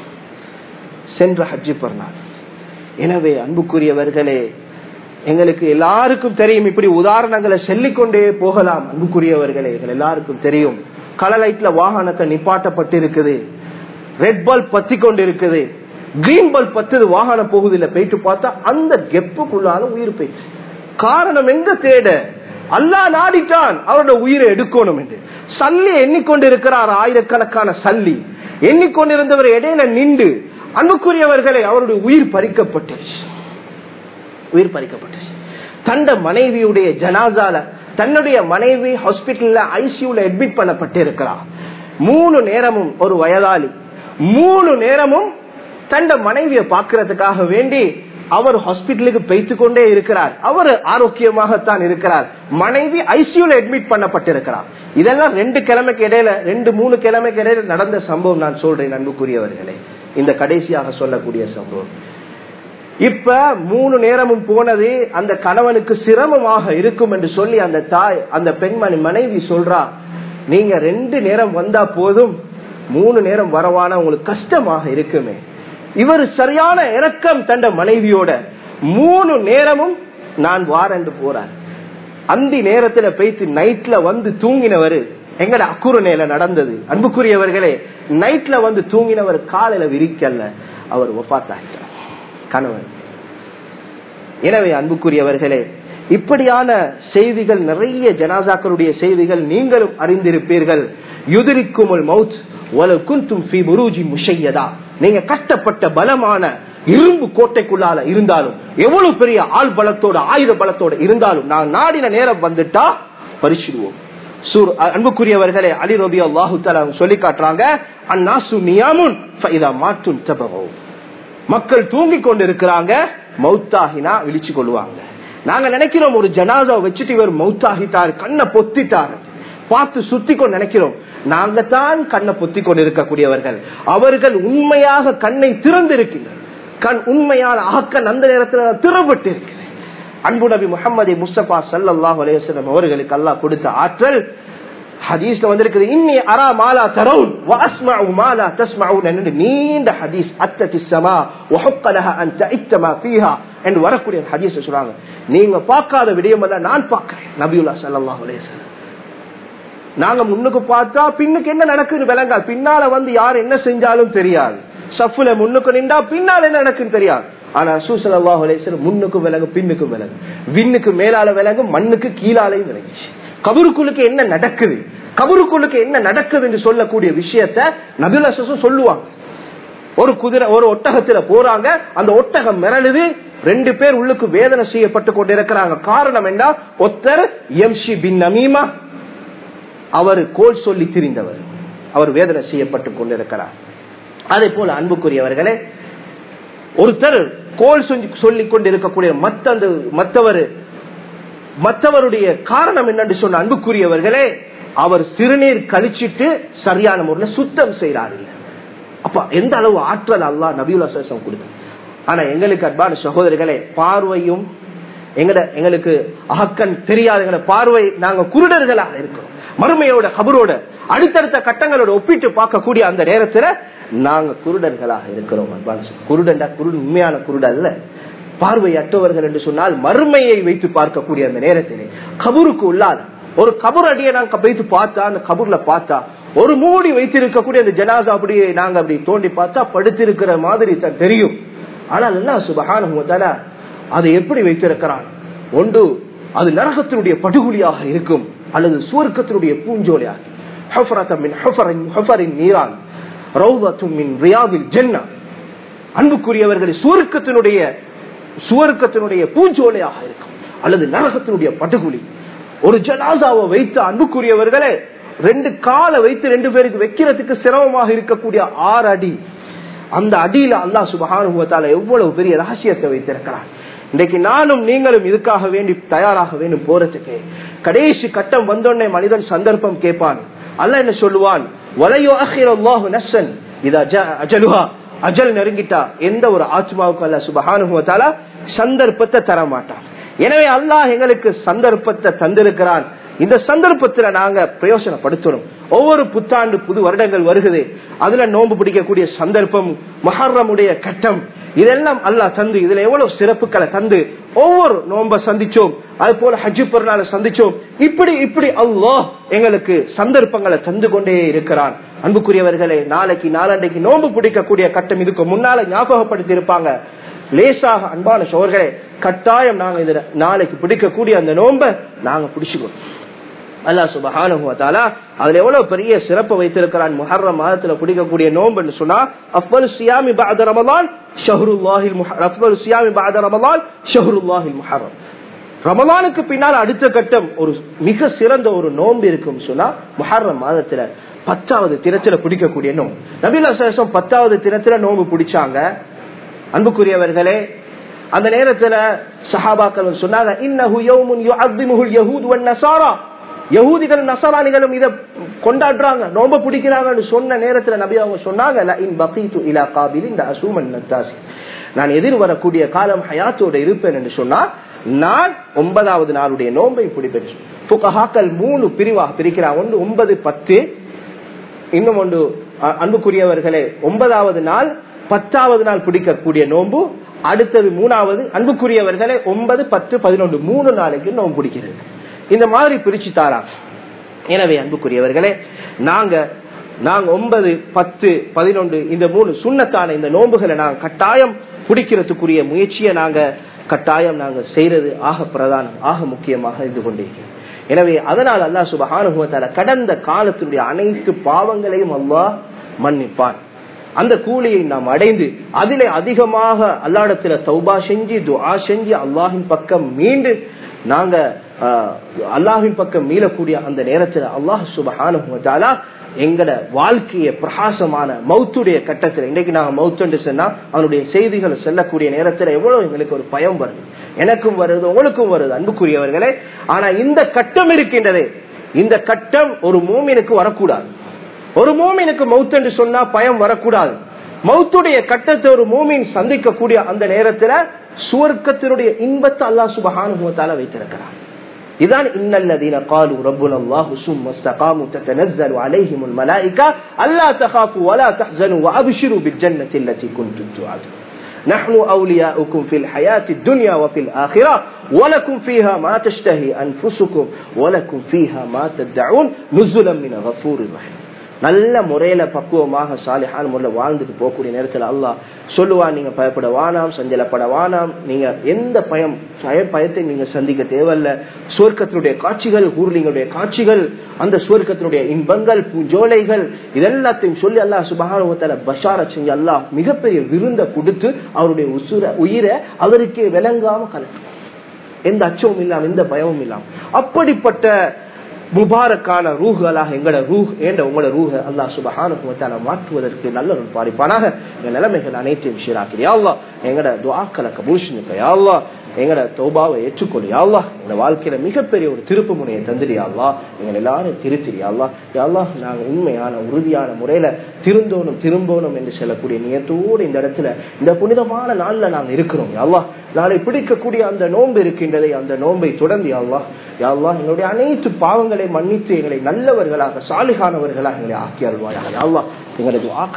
சென்ற ஹஜ்ஜி பெருநாள் எனவே அன்புக்குரியவர்களே எங்களுக்கு எல்லாருக்கும் தெரியும் இப்படி உதாரணங்களை சொல்லிக்கொண்டே போகலாம் அன்புக்குரியவர்களே எங்கள் எல்லாருக்கும் தெரியும் கலர் லைட்ல வாகனத்தை நிப்பாட்டப்பட்டு இருக்குது ரெட் பல்ப் பத்தி கொண்டு இருக்குது கிரீன் பல்ப் பத்துது வாகனம் போகுது இல்ல போயிட்டு பார்த்தா அந்த கெப்புக்குள்ளால உயிர் போயிடுச்சு காரணம் எங்க தேட அல்லா நாடிட்டான் அவரோட உயிரை எடுக்கணும் என்று சல்லி எண்ணிக்கொண்டு இருக்கிறார் ஆயிரக்கணக்கான சல்லி எண்ணிக்கொண்டிருந்தவர் இடையில நின்று அன்புக்குரியவர்களை அவருடைய உயிர் பறிக்கப்பட்டுச்சு உயிர் பறிக்கப்பட்டுச்சு தண்ட மனைவியுடைய ஜனாசால தன்னுடைய மனைவி ஹாஸ்பிட்டல்ல ஐசியூல அட்மிட் பண்ணப்பட்டு இருக்கிறார் மூணு நேரமும் ஒரு வயதாளி மூணு நேரமும் தண்ட மனைவியை பார்க்கறதுக்காக வேண்டி அவர் ஹாஸ்பிட்டலுக்கு பெய்த்து கொண்டே இருக்கிறார் அவர் ஆரோக்கியமாகத்தான் இருக்கிறார் மனைவி ஐசியூல அட்மிட் பண்ணப்பட்டிருக்கிறார் இதெல்லாம் ரெண்டு கிழமைக்கு இடையில ரெண்டு மூணு கிழமைக்கு இடையில நடந்த சம்பவம் நான் சொல்றேன் அன்புக்குரியவர்களே இந்த கடைசியாக சொல்லக்கூடிய சம்பவம் இப்ப மூணு நேரமும் போனது அந்த கணவனுக்கு சிரமமாக இருக்கும் என்று சொல்லி அந்த தாய் அந்த பெண்மணி மனைவி சொல்றா நீங்க ரெண்டு நேரம் வந்தா போதும் மூணு நேரம் வரவான உங்களுக்கு கஷ்டமாக இருக்குமே இவர் சரியான இறக்கம் தந்த மனைவியோட மூணு நேரமும் நான் வாரண்டு போறார் அந்த நேரத்துல போயிட்டு நைட்ல வந்து தூங்கினவர் எங்கட அக்குறுநேல நடந்தது அன்புக்குரியவர்களே நைட்ல வந்து தூங்கினவர் காலையில விரிக்கல்ல அவர் ஒப்பாத்தாயிட்டார் கணவன் எனவே அன்புக்குரியவர்களே இப்படியான செய்திகள் நிறைய ஜனாசாக்களுடைய செய்திகள் நீங்களும் அறிந்திருப்பீர்கள் யுதிரிக்கும் மவுத் குந்தும் முஷையதா நீங்க கஷ்டப்பட்ட பலமான இரும்பு கோட்டைக்குள்ளால இருந்தாலும் எவ்வளவு பெரிய ஆள் பலத்தோட ஆயுத பலத்தோட இருந்தாலும் நான் நாடின நேரம் வந்துட்டா பரிசிடுவோம் அன்புக்குரியவர்களே அலி ரபி அல்லாஹு சொல்லி காட்டுறாங்க அந்நாசு நியாமுன் மாற்றும் தபகம் மக்கள் தூங்கி கொண்டு இருக்கிறாங்க மௌத்தாகினா விழிச்சு கொள்வாங்க நாங்க நினைக்கிறோம் ஒரு ஜனாதா வச்சுட்டு இவர் மௌத்தாகிட்டார் கண்ணை பொத்திட்டார் பார்த்து சுத்தி கொண்டு நினைக்கிறோம் நாங்க தான் கண்ணை பொத்தி கொண்டு இருக்கக்கூடியவர்கள் அவர்கள் உண்மையாக கண்ணை திறந்து இருக்கின்றனர் கண் உண்மையான அகக்கண் அந்த நேரத்தில் திறப்பட்டு இருக்கிறது அன்பு நபி முகமது முஸ்தபா சல்லாஹ் அலேஸ்லம் அவர்களுக்கு அல்லாஹ் கொடுத்த ஆற்றல் ஹதீஸ்ல வந்திருக்குது இன்னி அரா மாலா தரவுன் வாஸ்மஉ மாலா தஸ்மஉன் என்று நீண்ட ஹதீஸ் அத்ததி ஸமா வஹக்க லஹா அன் தஇத்தமா ஃபீஹா என்று வரக்கூடிய ஹதீஸ் சொல்றாங்க நீங்க பார்க்காத விடயம் எல்லாம் நான் பார்க்கிறேன் நபியுல்லா ஸல்லல்லாஹு அலைஹி வஸல்லம் நாங்க முன்னுக்கு பார்த்தா பின்னுக்கு என்ன நடக்குன்னு விளங்காது பின்னால வந்து யார் என்ன செஞ்சாலும் தெரியாது சஃப்ல முன்னுக்கு நின்றா பின்னால் என்ன நடக்குன்னு தெரியாது ஆனா சூசல்லாஹு அலைஹி முன்னுக்கு விலங்கு பின்னுக்கு விலங்கு விண்ணுக்கு மேலால விலங்கு மண்ணுக்கு கீழாலையும் விளங்குச்சு கபருக்குள்ளுக்கு என்ன நடக்குது கபருக்குள்ளுக்கு என்ன நடக்குது என்று சொல்லக்கூடிய விஷயத்த நபிலசும் சொல்லுவாங்க ஒரு குதிரை ஒரு ஒட்டகத்துல போறாங்க அந்த ஒட்டகம் மிரளுது ரெண்டு பேர் உள்ளுக்கு வேதனை செய்யப்பட்டு கொண்டிருக்கிறாங்க காரணம் என்ன ஒத்தர் எம்ஷி பின் நமீமா அவர் கோல் சொல்லி திரிந்தவர் அவர் வேதனை செய்யப்பட்டு கொண்டிருக்கிறார் அதே போல அன்புக்குரியவர்களே ஒருத்தர் கோல் சொல்லிக் கொண்டிருக்கக்கூடிய மத்த மற்றவர் மற்றவருடைய காரணம் என்னன்னு சொன்ன அன்புக்குரியவர்களே அவர் சிறுநீர் கழிச்சிட்டு சரியான முறையில் சுத்தம் செய்யறாரு அப்ப எந்த அளவு ஆற்றல் அல்லா நபியுல்லா சேஷம் கொடுத்த ஆனா எங்களுக்கு அன்பான சகோதரிகளே பார்வையும் எங்கட எங்களுக்கு அகக்கண் தெரியாத எங்கட பார்வை நாங்க குருடர்களாக இருக்கிறோம் மறுமையோட கபரோட அடுத்தடுத்த கட்டங்களோட ஒப்பிட்டு பார்க்கக்கூடிய அந்த நேரத்துல நாங்க குருடர்களாக இருக்கிறோம் அன்பான குருடண்டா குருடு உண்மையான குருடு அல்ல பார்வையற்றவர்கள் என்று சொன்னால் மறுமையை வைத்து பார்க்கக்கூடிய அந்த நேரத்திலே கபூருக்கு உள்ளாத ஒரு கபூர் அடியை நாங்க வைத்து பார்த்தா அந்த கபூர்ல பார்த்தா ஒரு மூடி வைத்திருக்கக்கூடிய அந்த ஜனாசா அப்படியே நாங்க அப்படி தோண்டி பார்த்தா படுத்திருக்கிற மாதிரி தான் தெரியும் ஆனால் என்ன சுபகான அதை எப்படி வைத்திருக்கிறான் ஒன்று அது நரகத்தினுடைய படுகொலியாக இருக்கும் அல்லது சுவர்க்கத்தினுடைய பூஞ்சோலியாக நீரான் அன்புக்குரியவர்கள் சுவர்க்கத்தினுடைய சுவர்க்கத்தினுடைய பூஞ்சோலையாக இருக்கும் அல்லது நரகத்தினுடைய படுகொலி ஒரு ஜனாசாவை வைத்து அன்புக்குரியவர்களே ரெண்டு காலை வைத்து ரெண்டு பேருக்கு வைக்கிறதுக்கு சிரமமாக இருக்கக்கூடிய ஆறு அடி அந்த அடியில அல்லா சுபகானுபவத்தால எவ்வளவு பெரிய ரகசியத்தை வைத்திருக்கிறார் இன்றைக்கு நானும் நீங்களும் இதுக்காக வேண்டி தயாராக வேண்டும் போறதுக்கு கடைசி கட்டம் வந்தோடனே மனிதன் சந்தர்ப்பம் கேட்பான் அல்ல என்ன சொல்லுவான் வலையோ அஹிரல்லாஹு நஸ்ஸன் இதா அஜலுஹா அஜல் நெருங்கிட்டா எந்த ஒரு ஆத்மாவுக்கும் அல்ல சுபகானுபவத்தால சந்தர்ப்பத்தை தர மாட்டான் எனவே அல்லாஹ் எங்களுக்கு சந்தர்ப்பத்தை தந்திருக்கிறான் இந்த சந்தர்ப்பத்துல நாங்க பிரயோசனப்படுத்தணும் ஒவ்வொரு புத்தாண்டு புது வருடங்கள் வருகுது அதுல நோன்பு பிடிக்கக்கூடிய சந்தர்ப்பம் மஹர்ரமுடைய கட்டம் இதெல்லாம் அல்லாஹ் தந்து இதுல எவ்வளவு சிறப்புகளை தந்து ஒவ்வொரு நோம்ப சந்திச்சோம் அது போல ஹஜ்ஜு பெருநாளை சந்திச்சோம் இப்படி இப்படி அல்லாஹ் எங்களுக்கு சந்தர்ப்பங்களை தந்து கொண்டே இருக்கிறான் அன்புக்குரியவர்களே நாளைக்கு நாளண்டைக்கு நோன்பு பிடிக்கக்கூடிய கட்டம் இதுக்கு முன்னால ஞாபகப்படுத்தி இருப்பாங்க லேசாக அன்பான சோர்களே கட்டாயம் நாங்க இந்த நாளைக்கு பிடிக்கக்கூடிய அந்த நோன்பை நாங்க பிடிச்சுக்கணும் அல்லா சுபஹானுவத்தாலா அதுல எவ்வளவு பெரிய சிறப்பு வைத்திருக்கிறான் முஹர்ரம் மாதத்துல பிடிக்கக்கூடிய நோம்புன்னு சொன்னா அஃபல் சியாமி பாத ரமலான் ஷஹருல்லாஹில் அஃபல் சியாமி பாத ரமலான் ஷஹருல்லாஹில் முஹர்ரம் ரமலானுக்கு பின்னால் அடுத்த கட்டம் ஒரு மிக சிறந்த ஒரு நோன்பு இருக்கும் சொன்னா முஹர்ரம் மாதத்துல பத்தாவது தினத்துல பிடிக்கக்கூடிய நோம்பு நபீல் அசம் பத்தாவது தினத்துல நோம்பு பிடிச்சாங்க அன்புக்குரியவர்களே அந்த நேரத்துல சஹாபாக்கள் சொன்னாங்க இன்னஹு யௌமுன் யுஅத்திமுஹுல் யஹூத் வன் நஸாரா யகூதிகள் நசராணிகளும் இதை கொண்டாடுறாங்க நோம்ப பிடிக்கிறாங்கன்னு சொன்ன நேரத்துல நபி அவங்க சொன்னாங்க இலா காபில் இந்த அசூமன் நத்தாசி நான் எதிர்வரக்கூடிய காலம் ஹயாத்தோட இருப்பேன் என்று சொன்னா நான் ஒன்பதாவது நாளுடைய நோன்பை பிடிப்பேன் புகஹாக்கள் மூணு பிரிவாக பிரிக்கிறாங்க ஒன்று ஒன்பது பத்து இன்னும் ஒன்று அன்புக்குரியவர்களே ஒன்பதாவது நாள் பத்தாவது நாள் பிடிக்கக்கூடிய நோன்பு அடுத்தது மூணாவது அன்புக்குரியவர்களே ஒன்பது பத்து பதினொன்று மூணு நாளைக்கு நோன்பு பிடிக்கிறது இந்த மாதிரி பிரிச்சு தாரா எனவே அன்புக்குரியவர்களே நாங்க நாங்க ஒன்பது பத்து பதினொன்று இந்த மூணு சுண்ணத்தான இந்த நோன்புகளை நாங்க கட்டாயம் பிடிக்கிறதுக்குரிய முயற்சியை நாங்க கட்டாயம் நாங்க செய்யறது ஆக பிரதானம் ஆக முக்கியமாக இருந்து கொண்டிருக்கிறோம் எனவே அதனால் அல்லா சுபஹானுபவத்தால கடந்த காலத்தினுடைய அனைத்து பாவங்களையும் அல்லாஹ் மன்னிப்பான் அந்த கூலியை நாம் அடைந்து அதிலே அதிகமாக அல்லாடத்துல தௌபா செஞ்சு துஆ செஞ்சு அல்லாஹின் பக்கம் மீண்டு நாங்க அல்லாஹின் பக்கம் மீளக்கூடிய அந்த நேரத்துல அல்லாஹ் சுபஹானுபவத்தாலா எங்கட வாழ்க்கைய பிரகாசமான மௌத்துடைய கட்டத்தில் இன்னைக்கு நாங்க மௌத்துன்னு சொன்னா அவனுடைய செய்திகளை செல்லக்கூடிய நேரத்துல எவ்வளவு எங்களுக்கு ஒரு பயம் வருது எனக்கும் வருது உங்களுக்கும் வருது அன்புக்குரியவர்களே ஆனா இந்த கட்டம் இருக்கின்றதே இந்த கட்டம் ஒரு மூமினுக்கு வரக்கூடாது ஒரு மூமினுக்கு மவுத் என்று சொன்னா பயம் வரக்கூடாது மௌத்துடைய கட்டத்தை ஒரு மூமின் சந்திக்கக்கூடிய அந்த நேரத்துல சுவர்க்கத்தினுடைய இன்பத்தை அல்லாஹ் சுபஹானுபவத்தால வைத்திருக்கிறார் இதான் இன்னல்லதீன காலு ரப்புன அல்லாஹு சும்ம இஸ்தகாமு தத்தனஸ்ஸலு அலைஹிம் الملائكه الا تخافوا ولا تحزنوا وابشروا بالجنه التي كنتم توعدون نحن اولياؤكم في الحياه الدنيا وفي الاخره ولكم فيها ما تشتهي انفسكم ولكم فيها ما تدعون نزلا من غفور رحيم நல்ல முறையில பக்குவமாக சாலிஹான முறையில் வாழ்ந்துட்டு போகக்கூடிய நேரத்தில் அல்லாஹ் சொல்லுவான் நீங்க பயப்பட வானாம் சஞ்சலப்பட வானாம் நீங்க எந்த பயம் பயத்தை நீங்க சந்திக்க தேவையில்ல சுவர்க்கத்தினுடைய காட்சிகள் ஊர்லிங்களுடைய காட்சிகள் அந்த சுவர்க்கத்தினுடைய இன்பங்கள் பூஞ்சோலைகள் இதெல்லாத்தையும் சொல்லி அல்லாஹ் சுபகானுவத்தால பஷார செஞ்சு அல்லாஹ் மிகப்பெரிய விருந்த கொடுத்து அவருடைய உசுர உயிரை அவருக்கே விளங்காம கலக்கும் எந்த அச்சமும் இல்லாம எந்த பயமும் இல்லாம அப்படிப்பட்ட முபாரக்கான ரூஹுகளாக எங்களோட ரூஹ் ஏண்ட உங்களோட ரூஹ அல்லா சுபஹானுவத்தால மாற்றுவதற்கு நல்ல ஒரு பாரிப்பானாக எங்க நிலைமைகள் அனைத்தையும் ஷீராக்கிறியா அல்லா எங்கட துவாக்களை கபூஷனுக்கு யாழ்லா எங்கட தௌபாவை ஏற்றுக்கொள்ளு யாழ்லா எங்க வாழ்க்கையில மிகப்பெரிய ஒரு திருப்பு முனையை தந்துடியாள்லா எங்க எல்லாரும் திருத்திரியாள்லா யாழ்லா நாங்க உண்மையான உறுதியான முறையில திருந்தோணும் திரும்பணும் என்று சொல்லக்கூடிய நியத்தோடு இந்த இடத்துல இந்த புனிதமான நாள்ல நாங்க இருக்கிறோம் யாழ்லா நாளை பிடிக்கக்கூடிய அந்த நோன்பு இருக்கின்றதை அந்த நோன்பை தொடர்ந்து யாழ்லா யாழ்லா எங்களுடைய அனைத்து பாவங்களை மன்னித்து எங்களை நல்லவர்களாக சாலிகானவர்களாக எங்களை ஆக்கி அல்வாயா யாழ்லா எங்களது